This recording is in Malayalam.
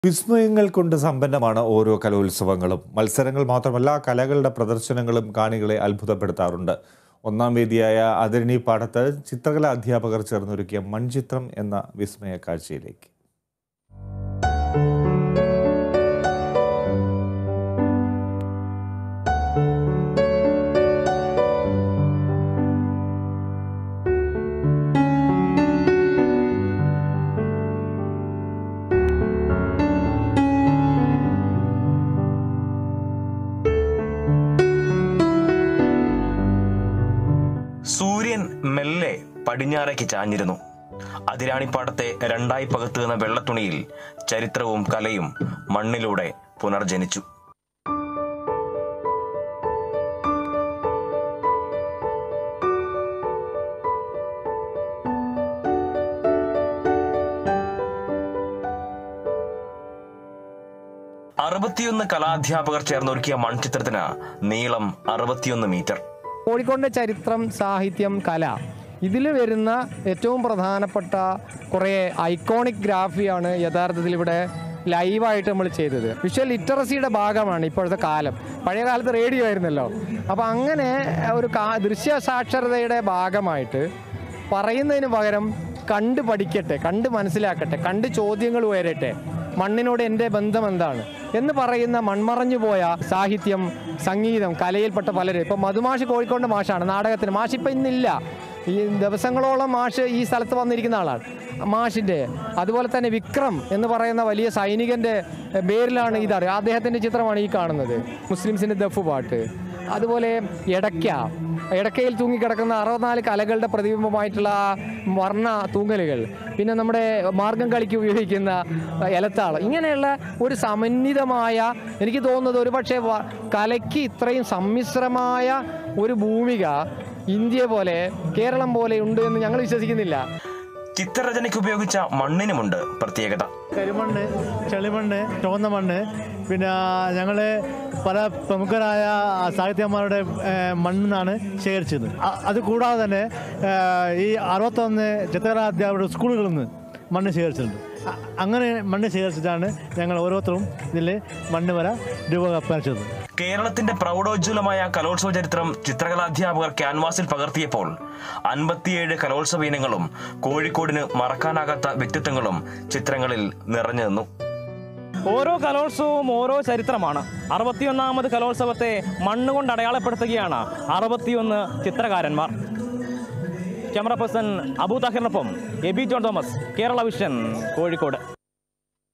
വിസ്മയങ്ങൾ കൊണ്ട് സമ്പന്നമാണ് ഓരോ കലോത്സവങ്ങളും മത്സരങ്ങൾ മാത്രമല്ല കലകളുടെ പ്രദർശനങ്ങളും കാണികളെ അത്ഭുതപ്പെടുത്താറുണ്ട് ഒന്നാം വേദിയായ അതിരണി പാടത്ത് ചിത്രകലാ അധ്യാപകർ ചേർന്നൊരുക്കിയ മൺചിത്രം എന്ന വിസ്മയ കാഴ്ചയിലേക്ക് സൂര്യൻ മെല്ലെ പടിഞ്ഞാറേക്ക് ചാഞ്ഞിരുന്നു അതിരാണിപ്പാടത്തെ രണ്ടായി പകുത്തുന്ന വെള്ളത്തുണിയിൽ ചരിത്രവും കലയും മണ്ണിലൂടെ പുനർജനിച്ചു അറുപത്തിയൊന്ന് കലാധ്യാപകർ ചേർന്നൊരുക്കിയ മൺചിത്രത്തിന് നീളം അറുപത്തിയൊന്ന് മീറ്റർ കോഴിക്കോടിൻ്റെ ചരിത്രം സാഹിത്യം കല ഇതിൽ വരുന്ന ഏറ്റവും പ്രധാനപ്പെട്ട കുറേ ഐക്കോണിക് ഗ്രാഫിയാണ് യഥാർത്ഥത്തിൽ ഇവിടെ ലൈവായിട്ട് നമ്മൾ ചെയ്തത് വിഷ്വൽ ലിറ്ററസിയുടെ ഭാഗമാണ് ഇപ്പോഴത്തെ കാലം പഴയ കാലത്ത് റേഡിയോ ആയിരുന്നല്ലോ അപ്പോൾ അങ്ങനെ ഒരു കാ ദൃശ്യ സാക്ഷരതയുടെ ഭാഗമായിട്ട് പറയുന്നതിന് പകരം കണ്ട് പഠിക്കട്ടെ കണ്ട് മനസ്സിലാക്കട്ടെ കണ്ട് ചോദ്യങ്ങൾ ഉയരട്ടെ മണ്ണിനോട് എൻ്റെ ബന്ധം എന്താണ് എന്ന് പറയുന്ന മൺമറഞ്ഞു പോയ സാഹിത്യം സംഗീതം കലയിൽപ്പെട്ട പലരും ഇപ്പം മധുമാഷ് കോഴിക്കോട് മാഷാണ് നാടകത്തിന് മാഷ് ഇപ്പം ഇന്നില്ല ഈ ദിവസങ്ങളോളം മാഷ് ഈ സ്ഥലത്ത് വന്നിരിക്കുന്ന ആളാണ് മാഷിൻ്റെ അതുപോലെ തന്നെ വിക്രം എന്ന് പറയുന്ന വലിയ സൈനികൻ്റെ പേരിലാണ് ഇതറിയുക അദ്ദേഹത്തിൻ്റെ ചിത്രമാണ് ഈ കാണുന്നത് മുസ്ലിംസിൻ്റെ ദഫ് പാട്ട് അതുപോലെ എടയ്ക്ക ഇടക്കയിൽ തൂങ്ങിക്കിടക്കുന്ന അറുപത്തിനാല് കലകളുടെ പ്രതിബിംബമായിട്ടുള്ള ആ വർണ്ണ തൂങ്ങലുകൾ പിന്നെ നമ്മുടെ മാർഗം കളിക്ക് ഉപയോഗിക്കുന്ന ഇലത്താളം ഇങ്ങനെയുള്ള ഒരു സമന്വിതമായ എനിക്ക് തോന്നുന്നത് ഒരു പക്ഷേ വ- കലയ്ക്ക് ഇത്രയും സമ്മിശ്രമായ ഒരു ഭൂമിക ഇന്ത്യ പോലെ കേരളം പോലെ ഉണ്ട് എന്ന് ഞങ്ങൾ വിശ്വസിക്കുന്നില്ല ചിത്രരചനയ്ക്ക് ഉപയോഗിച്ച മണ്ണിനുമുണ്ട് പ്രത്യേകത കരിമണ്ണ് ചെളിമണ്ണ് ചുവന്ന മണ്ണ് പിന്നെ ഞങ്ങൾ പല പ്രമുഖരായ സാഹിത്യന്മാരുടെ ഏഹ്, മണ്ണിന്നാണ് ശേഖരിച്ചത് അ- അത് കൂടാതെ തന്നെ ഏഹ്, ഈ അറുപത്തൊന്ന് ചിത്രകലാ അധ്യാപകരുടെ സ്കൂളുകളിൽ നിന്ന് മണ്ണ് ശേഖരിച്ചിട്ടുണ്ട് അ- അങ്ങനെ മണ്ണ് ശേഖരിച്ചിട്ടാണ് ഞങ്ങൾ ഓരോരുത്തരും ഇതിൽ മണ്ണ് വര രൂപകൽപ്പന കേരളത്തിന്റെ പ്രൗഢോജ്വലമായ കലോത്സവ ചരിത്രം ചിത്രകലാധ്യാപകർ ക്യാൻവാസിൽ പകർത്തിയപ്പോൾ അൻപത്തിയേഴ് കലോത്സവ ഇനങ്ങളും കോഴിക്കോടിന് മറക്കാനാകാത്ത വ്യക്തിത്വങ്ങളും ചിത്രങ്ങളിൽ നിറഞ്ഞു നിന്നു ഓരോ കലോത്സവവും ഓരോ ചരിത്രമാണ് അറുപത്തിയൊന്നാമത് കലോത്സവത്തെ മണ്ണുകൊണ്ട് അടയാളപ്പെടുത്തുകയാണ് അറുപത്തിയൊന്ന് ചിത്രകാരന്മാർ ക്യാമറ പേഴ്സൺ അബൂ താഹിറിനൊപ്പം Aby John Thomas Kerala Vision Kozhikode